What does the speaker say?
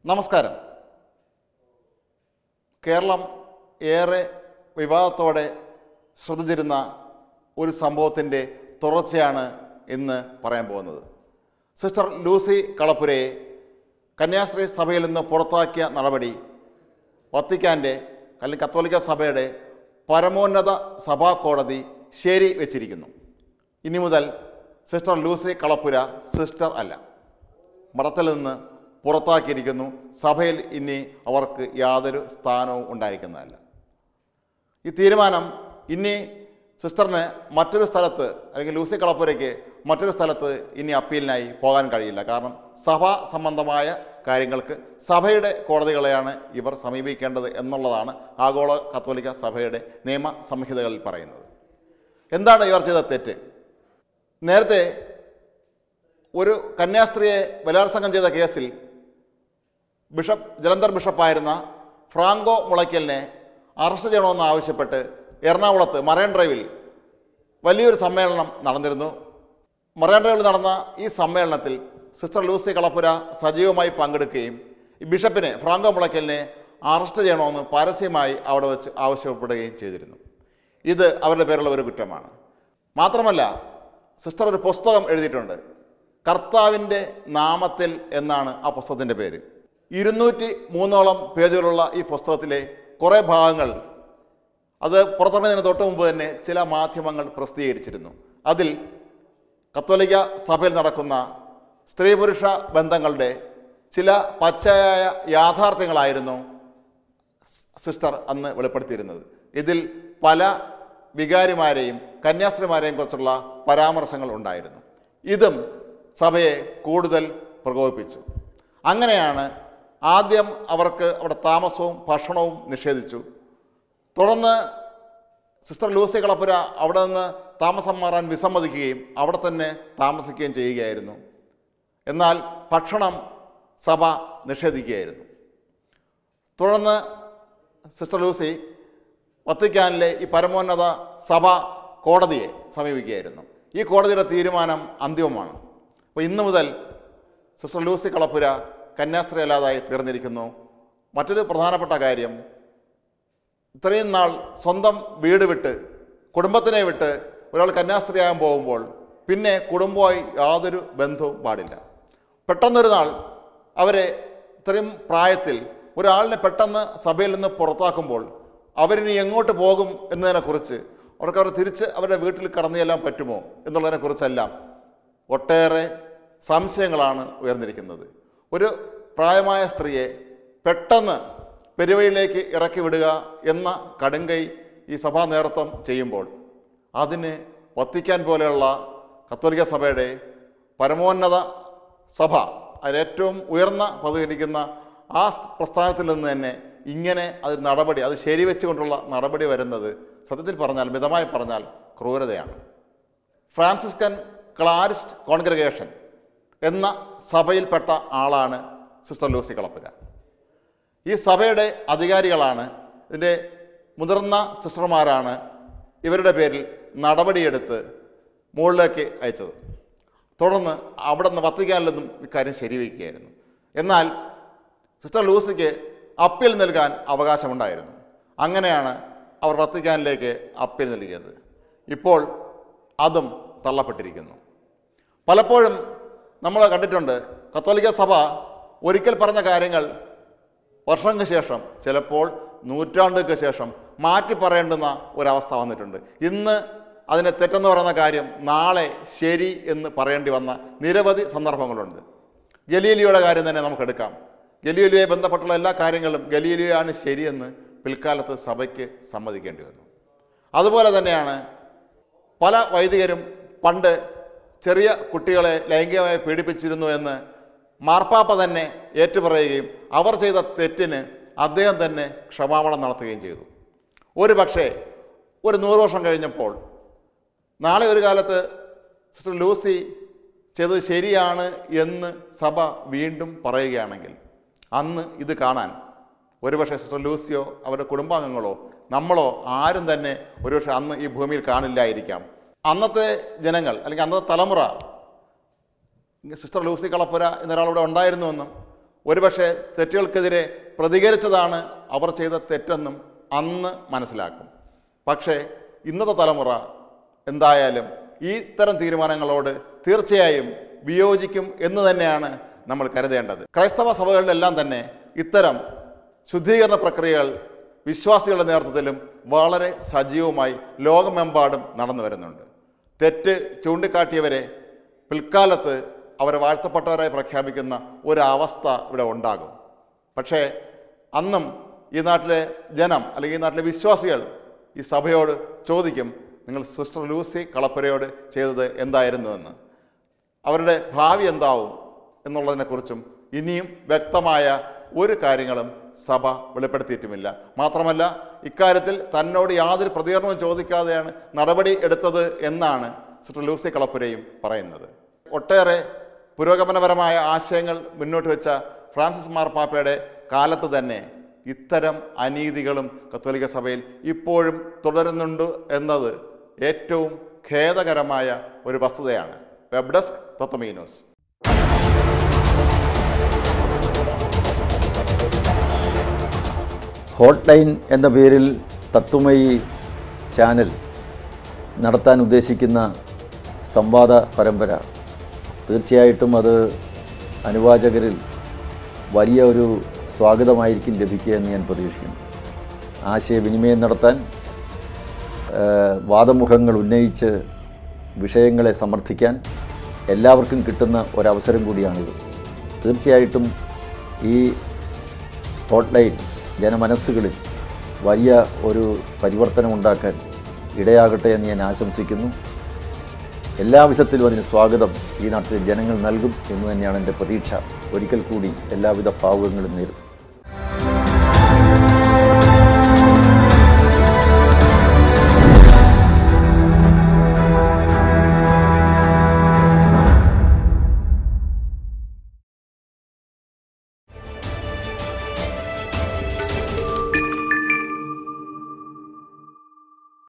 നമസ്കാരം കേരളം ഏറെ വിവാദത്തോടെ ശ്രദ്ധിച്ചിരുന്ന ഒരു സംഭവത്തിൻ്റെ തുടർച്ചയാണ് ഇന്ന് പറയാൻ പോകുന്നത് സിസ്റ്റർ ലൂസി കളപ്പുരയെ കന്യാസ്ത്രീ സഭയിൽ നിന്ന് പുറത്താക്കിയ നടപടി വത്തിക്കാൻ്റെ അല്ലെങ്കിൽ കത്തോലിക്ക സഭയുടെ പരമോന്നത സഭാ കോടതി ശരി വെച്ചിരിക്കുന്നു ഇനി മുതൽ സിസ്റ്റർ ലൂസി കളപ്പുര സിസ്റ്റർ അല്ല മഠത്തിൽ നിന്ന് പുറത്താക്കിയിരിക്കുന്നു സഭയിൽ ഇനി അവർക്ക് യാതൊരു സ്ഥാനവും ഉണ്ടായിരിക്കുന്നതല്ല ഈ തീരുമാനം ഇനി സിസ്റ്ററിന് മറ്റൊരു സ്ഥലത്ത് അല്ലെങ്കിൽ ലൂസി കളപ്പുരയ്ക്ക് മറ്റൊരു സ്ഥലത്ത് ഇനി അപ്പീലിനായി പോകാൻ കഴിയില്ല കാരണം സഭാ സംബന്ധമായ കാര്യങ്ങൾക്ക് സഭയുടെ കോടതികളെയാണ് ഇവർ സമീപിക്കേണ്ടത് എന്നുള്ളതാണ് ആഗോള കത്തോലിക്ക സഭയുടെ നിയമ സംഹിതകളിൽ പറയുന്നത് എന്താണ് ഇവർ ചെയ്ത തെറ്റ് നേരത്തെ ഒരു കന്യാസ്ത്രീയെ ബലാത്സംഗം ചെയ്ത കേസിൽ ബിഷപ്പ് ജലന്ധർ ബിഷപ്പായിരുന്ന ഫ്രാങ്കോ മുളയ്ക്കലിനെ അറസ്റ്റ് ചെയ്യണമെന്ന് ആവശ്യപ്പെട്ട് എറണാകുളത്ത് മറൈൻ ഡ്രൈവിൽ വലിയൊരു സമ്മേളനം നടന്നിരുന്നു മറൈൻ ഡ്രൈവിൽ നടന്ന ഈ സമ്മേളനത്തിൽ സിസ്റ്റർ ലൂസി കളപ്പുര സജീവമായി പങ്കെടുക്കുകയും ഈ ബിഷപ്പിനെ ഫ്രാങ്കോ മുളയ്ക്കലിനെ അറസ്റ്റ് ചെയ്യണമെന്ന് പരസ്യമായി അവിടെ വെച്ച് ആവശ്യപ്പെടുകയും ചെയ്തിരുന്നു ഇത് അവരുടെ പേരുള്ള ഒരു കുറ്റമാണ് മാത്രമല്ല സിസ്റ്റർ ഒരു പുസ്തകം എഴുതിയിട്ടുണ്ട് കർത്താവിൻ്റെ നാമത്തിൽ എന്നാണ് ആ പുസ്തകത്തിൻ്റെ പേര് ഇരുന്നൂറ്റി മൂന്നോളം പേജുകളുള്ള ഈ പുസ്തകത്തിലെ കുറേ ഭാഗങ്ങൾ അത് പുറത്തിറങ്ങുന്നതിന് തൊട്ട് മുമ്പ് തന്നെ ചില മാധ്യമങ്ങൾ പ്രസിദ്ധീകരിച്ചിരുന്നു അതിൽ കത്തോലിക്ക സഭയിൽ നടക്കുന്ന സ്ത്രീ പുരുഷ ബന്ധങ്ങളുടെ ചില പച്ചയായ യാഥാർത്ഥ്യങ്ങളായിരുന്നു സിസ്റ്റർ അന്ന് വെളിപ്പെടുത്തിയിരുന്നത് ഇതിൽ പല വികാരിമാരെയും കന്യാസ്ത്രീമാരെയും കുറിച്ചുള്ള പരാമർശങ്ങൾ ഉണ്ടായിരുന്നു ഇതും സഭയെ കൂടുതൽ പ്രകോപിപ്പിച്ചു അങ്ങനെയാണ് ആദ്യം അവർക്ക് അവിടെ താമസവും ഭക്ഷണവും നിഷേധിച്ചു തുടർന്ന് സിസ്റ്റർ ലൂസി കളപ്പുര അവിടെ നിന്ന് താമസം മാറാൻ വിസമ്മതിക്കുകയും അവിടെ തന്നെ താമസിക്കുകയും ചെയ്യുകയായിരുന്നു എന്നാൽ ഭക്ഷണം സഭ നിഷേധിക്കുകയായിരുന്നു തുടർന്ന് സിസ്റ്റർ ലൂസി വത്തിക്കാനിലെ ഈ പരമോന്നത സഭ കോടതിയെ സമീപിക്കുകയായിരുന്നു ഈ കോടതിയുടെ തീരുമാനം അന്തിമമാണ് അപ്പോൾ ഇന്നു മുതൽ സിസ്റ്റർ ലൂസി കളപ്പുര കന്യാസ്ത്രീ അല്ലാതായി തീർന്നിരിക്കുന്നു മറ്റൊരു പ്രധാനപ്പെട്ട കാര്യം ഇത്രയും നാൾ സ്വന്തം വീട് വിട്ട് കുടുംബത്തിനെ വിട്ട് ഒരാൾ കന്യാസ്ത്രീയാകാൻ പോകുമ്പോൾ പിന്നെ കുടുംബമായി യാതൊരു ബന്ധവും പാടില്ല പെട്ടെന്നൊരു നാൾ അവരെ ഇത്രയും പ്രായത്തിൽ ഒരാളിനെ പെട്ടെന്ന് സഭയിൽ നിന്ന് പുറത്താക്കുമ്പോൾ അവരിനി എങ്ങോട്ട് പോകും എന്നതിനെക്കുറിച്ച് അവർക്ക് അവർ തിരിച്ച് അവരുടെ വീട്ടിൽ കടന്നു ചെല്ലാൻ പറ്റുമോ എന്നുള്ളതിനെക്കുറിച്ചെല്ലാം ഒട്ടേറെ സംശയങ്ങളാണ് ഉയർന്നിരിക്കുന്നത് ഒരു പ്രായമായ സ്ത്രീയെ പെട്ടെന്ന് പെരുവഴിയിലേക്ക് ഇറക്കി വിടുക എന്ന കടുങ്കൈ ഈ സഭാ നേതൃത്വം ചെയ്യുമ്പോൾ അതിന് വത്തിക്കാൻ പോലെയുള്ള കത്തോലിക്ക സഭയുടെ പരമോന്നത സഭ അതിലേറ്റവും ഉയർന്ന പദവിയിരിക്കുന്ന ആ പ്രസ്ഥാനത്തിൽ നിന്ന് തന്നെ ഇങ്ങനെ അത് നടപടി അത് ശരിവെച്ചുകൊണ്ടുള്ള നടപടി വരുന്നത് സത്യത്തിൽ പറഞ്ഞാൽ മിതമായി പറഞ്ഞാൽ ക്രൂരതയാണ് ഫ്രാൻസിസ്കൻ ക്ലാരിസ്റ്റ് കോൺഗ്രഗേഷൻ എന്ന സഭയിൽപ്പെട്ട ആളാണ് സിസ്റ്റർ ലൂസി കളപ്പുര ഈ സഭയുടെ അധികാരികളാണ് ഇതിൻ്റെ മുതിർന്ന സിസ്റ്റർമാരാണ് ഇവരുടെ പേരിൽ നടപടിയെടുത്ത് മുകളിലേക്ക് അയച്ചത് തുടർന്ന് അവിടെ നിന്ന് വത്തിക്കാനിൽ നിന്നും ഇക്കാര്യം ശരിവയ്ക്കുകയായിരുന്നു എന്നാൽ സിസ്റ്റർ ലൂസിക്ക് അപ്പീൽ നൽകാൻ അവകാശമുണ്ടായിരുന്നു അങ്ങനെയാണ് അവർ വത്തിക്കാനിലേക്ക് അപ്പീൽ നൽകിയത് ഇപ്പോൾ അതും തള്ളപ്പെട്ടിരിക്കുന്നു പലപ്പോഴും നമ്മൾ കണ്ടിട്ടുണ്ട് കത്തോലിക്ക സഭ ഒരിക്കൽ പറഞ്ഞ കാര്യങ്ങൾ വർഷങ്ങൾക്ക് ശേഷം ചിലപ്പോൾ നൂറ്റാണ്ടുകൾക്ക് ശേഷം മാറ്റി പറയേണ്ടുന്ന ഒരവസ്ഥ വന്നിട്ടുണ്ട് ഇന്ന് അതിനെ തെറ്റെന്ന് പറയുന്ന കാര്യം നാളെ ശരി എന്ന് പറയേണ്ടി വന്ന നിരവധി സന്ദർഭങ്ങളുണ്ട് ഗലീലിയുടെ കാര്യം തന്നെ നമുക്കെടുക്കാം ഗലീലിയെ ബന്ധപ്പെട്ടുള്ള എല്ലാ കാര്യങ്ങളും ഗലീലിയാണ് ശരിയെന്ന് പിൽക്കാലത്ത് സഭയ്ക്ക് സമ്മതിക്കേണ്ടി വന്നു അതുപോലെ തന്നെയാണ് പല വൈദികരും പണ്ട് ചെറിയ കുട്ടികളെ ലൈംഗികമായി പീഡിപ്പിച്ചിരുന്നു എന്ന് മാർപ്പാപ്പ തന്നെ ഏറ്റുപറയുകയും അവർ ചെയ്ത തെറ്റിന് അദ്ദേഹം തന്നെ ക്ഷമാപണം നടത്തുകയും ചെയ്തു ഒരു പക്ഷേ ഒരു നൂറ് വർഷം കഴിഞ്ഞപ്പോൾ നാളെ ഒരു കാലത്ത് സിസ്റ്റർ ലൂസി ചെയ്തത് ശരിയാണ് എന്ന് സഭ വീണ്ടും പറയുകയാണെങ്കിൽ അന്ന് ഇത് കാണാൻ ഒരുപക്ഷെ സിസ്റ്റർ ലൂസിയോ അവരുടെ കുടുംബാംഗങ്ങളോ നമ്മളോ ആരും തന്നെ ഒരുപക്ഷെ അന്ന് ഈ ഭൂമിയിൽ കാണില്ലായിരിക്കാം അന്നത്തെ ജനങ്ങൾ അല്ലെങ്കിൽ അന്നത്തെ തലമുറ സിസ്റ്റർ ലൂസി കളപ്പുര എന്നൊരാളിവിടെ ഉണ്ടായിരുന്നുവെന്നും ഒരുപക്ഷെ തെറ്റുകൾക്കെതിരെ പ്രതികരിച്ചതാണ് അവർ ചെയ്ത തെറ്റെന്നും അന്ന് മനസ്സിലാക്കും പക്ഷേ ഇന്നത്തെ തലമുറ എന്തായാലും ഈ ഇത്തരം തീരുമാനങ്ങളോട് തീർച്ചയായും വിയോജിക്കും എന്ന് തന്നെയാണ് നമ്മൾ കരുതേണ്ടത് ക്രൈസ്തവ സഭകളിലെല്ലാം തന്നെ ഇത്തരം ശുദ്ധീകരണ പ്രക്രിയകൾ വിശ്വാസികളുടെ നേതൃത്വത്തിലും വളരെ സജീവമായി ലോകമെമ്പാടും നടന്നു വരുന്നുണ്ട് തെറ്റ് ചൂണ്ടിക്കാട്ടിയവരെ പിൽക്കാലത്ത് അവരെ വാഴ്ത്തപ്പെട്ടവരായി പ്രഖ്യാപിക്കുന്ന ഒരവസ്ഥ ഇവിടെ ഉണ്ടാകും പക്ഷേ അന്നും ഈ നാട്ടിലെ ജനം അല്ലെങ്കിൽ ഈ നാട്ടിലെ വിശ്വാസികൾ ഈ സഭയോട് ചോദിക്കും നിങ്ങൾ സിസ്റ്റർ ലൂസി കളപ്പുരയോട് ചെയ്തത് എന്തായിരുന്നുവെന്ന് അവരുടെ ഭാവി എന്താവും എന്നുള്ളതിനെക്കുറിച്ചും ഇനിയും വ്യക്തമായ ഒരു കാര്യങ്ങളും സഭ വെളിപ്പെടുത്തിയിട്ടുമില്ല മാത്രമല്ല ഇക്കാര്യത്തിൽ തന്നോട് യാതൊരു പ്രതികരണവും ചോദിക്കാതെയാണ് നടപടി എടുത്തത് എന്നാണ് സിസ്റ്റർ ലൂസി കളപ്പുരയും പറയുന്നത് ഒട്ടേറെ പുരോഗമനപരമായ ആശയങ്ങൾ മുന്നോട്ട് വെച്ച ഫ്രാൻസിസ് മാർപ്പാപ്പയുടെ കാലത്ത് തന്നെ ഇത്തരം അനീതികളും കത്തോലിക്ക സഭയിൽ ഇപ്പോഴും തുടരുന്നുണ്ട് എന്നത് ഏറ്റവും ഖേദകരമായ ഒരു വസ്തുതയാണ് web desk Tatwamayi news hot line എന്ന പേരിൽ തത്വമയി ചാനൽ നടത്താൻ ഉദ്ദേശിക്കുന്ന സംവാദ പരമ്പര തീർച്ചയായിട്ടും അത് അനുവാചകരിൽ വലിയ ഒരു സ്വാഗതമായിരിക്കും ലഭിക്കുക എന്ന് ഞാൻ പ്രതീക്ഷിക്കുന്നു ആശയവിനിമയം നടത്താൻ ഏഹ്, വാദമുഖങ്ങൾ ഉന്നയിച്ച് വിഷയങ്ങളെ സമർത്ഥിക്കാൻ എല്ലാവർക്കും കിട്ടുന്ന ഒരവസരം കൂടിയാണിത് തീർച്ചയായിട്ടും ഈ ഹോട്ട്ലൈൻ ജനമനസ്സുകളിൽ വലിയ ഒരു പരിവർത്തനം ഉണ്ടാക്കാൻ ഇടയാകട്ടെ എന്ന് ഞാൻ ആശംസിക്കുന്നു എല്ലാവിധത്തിലും അതിന് സ്വാഗതം ഈ നാട്ടിലെ ജനങ്ങൾ നൽകും എന്ന് തന്നെയാണ് എൻ്റെ പ്രതീക്ഷ ഒരിക്കൽ കൂടി എല്ലാവിധ ഭാവുകങ്ങളും നേരും